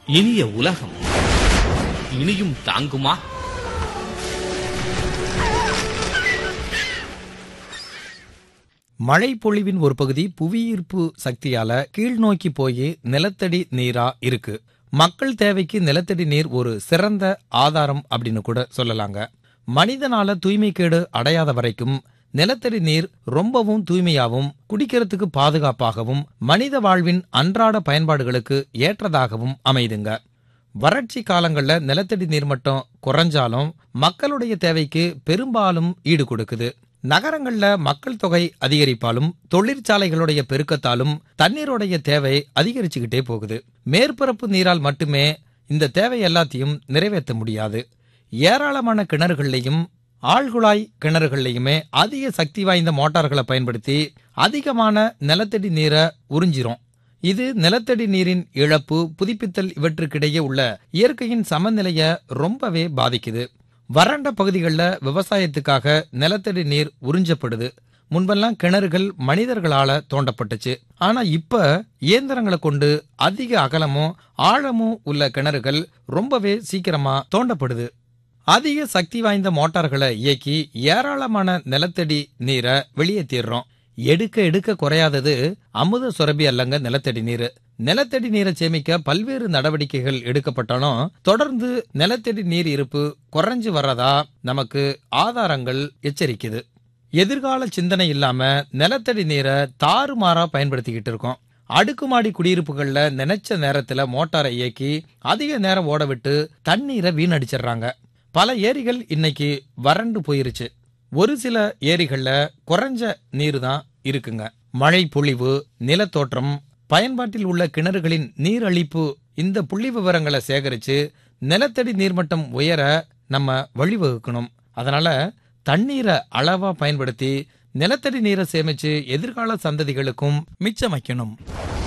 இனிய உலகம் இனியும் தாங்குமா மழை பொழிவின் ஒரு பகுதி புவியீர்ப்பு சக்தியால கீழ்நோக்கி போய் நிலத்தடி நீரா இருக்கு மக்கள் தேவைக்கு நிலத்தடி நீர் ஒரு சிறந்த ஆதாரம் அப்படின்னு கூட சொல்லலாங்க மனிதனால தூய்மைக்கேடு அடையாத வரைக்கும் நிலத்தடி நீர் ரொம்பவும் தூய்மையாகவும் குடிக்கிறதுக்கு பாதுகாப்பாகவும் மனித வாழ்வின் அன்றாட பயன்பாடுகளுக்கு ஏற்றதாகவும் அமைதுங்க வறட்சி காலங்கள்ல நிலத்தடி நீர் மட்டம் குறைஞ்சாலும் மக்களுடைய தேவைக்கு பெரும்பாலும் ஈடு கொடுக்குது நகரங்கள்ல மக்கள் தொகை அதிகரிப்பாலும் தொழிற்சாலைகளுடைய பெருக்கத்தாலும் தண்ணீருடைய தேவை அதிகரிச்சுக்கிட்டே போகுது மேற்பரப்பு நீரால் மட்டுமே இந்த தேவை எல்லாத்தையும் நிறைவேற்ற முடியாது ஏராளமான கிணறுகள்லையும் ஆழ்குழாய் கிணறுகள்லையுமே அதிக சக்தி வாய்ந்த மோட்டார்களை பயன்படுத்தி அதிகமான நிலத்தடி நீரை உறிஞ்சிரும் இது நிலத்தடி நீரின் இழப்பு புதுப்பித்தல் இவற்றுக்கிடையே உள்ள இயற்கையின் சமநிலைய ரொம்பவே பாதிக்குது வறண்ட பகுதிகளில் விவசாயத்துக்காக நிலத்தடி நீர் உறிஞ்சப்படுது முன்பெல்லாம் கிணறுகள் மனிதர்களால தோண்டப்பட்டுச்சு ஆனா இப்ப இயந்திரங்களை கொண்டு அதிக அகலமும் ஆழமும் உள்ள கிணறுகள் ரொம்பவே சீக்கிரமா தோண்டப்படுது அதிக சக்தி வாய்ந்த மோட்டார்களை இயக்கி ஏராளமான நிலத்தடி நீரை வெளியேற்றிடுறோம் எடுக்க எடுக்க குறையாதது அமுத சுரபி அல்லங்க நிலத்தடி நீர் நிலத்தடி நீரை சேமிக்க பல்வேறு நடவடிக்கைகள் எடுக்கப்பட்டாலும் தொடர்ந்து நிலத்தடி நீர் இருப்பு குறைஞ்சு வர்றதா நமக்கு ஆதாரங்கள் எச்சரிக்குது எதிர்கால சிந்தனை இல்லாம நிலத்தடி நீரை தாறுமாறா பயன்படுத்திக்கிட்டு இருக்கோம் அடுக்குமாடி குடியிருப்புகள்ல நினைச்ச நேரத்துல மோட்டாரை இயக்கி அதிக நேரம் ஓட விட்டு தண்ணீரை வீணடிச்சிடுறாங்க பல ஏரிகள் இன்னைக்கு வறண்டு போயிருச்சு ஒரு சில ஏரிகள்ல குறைஞ்ச நீர் தான் இருக்குங்க மழை பொழிவு நிலத்தோற்றம் பயன்பாட்டில் உள்ள கிணறுகளின் நீர் அளிப்பு இந்த புள்ளி விவரங்களை சேகரிச்சு நிலத்தடி நீர்மட்டம் உயர நம்ம வழிவகுக்கணும் அதனால தண்ணீரை அளவா பயன்படுத்தி நிலத்தடி நீரை சேமிச்சு எதிர்கால சந்ததிகளுக்கும் மிச்சம் வைக்கணும்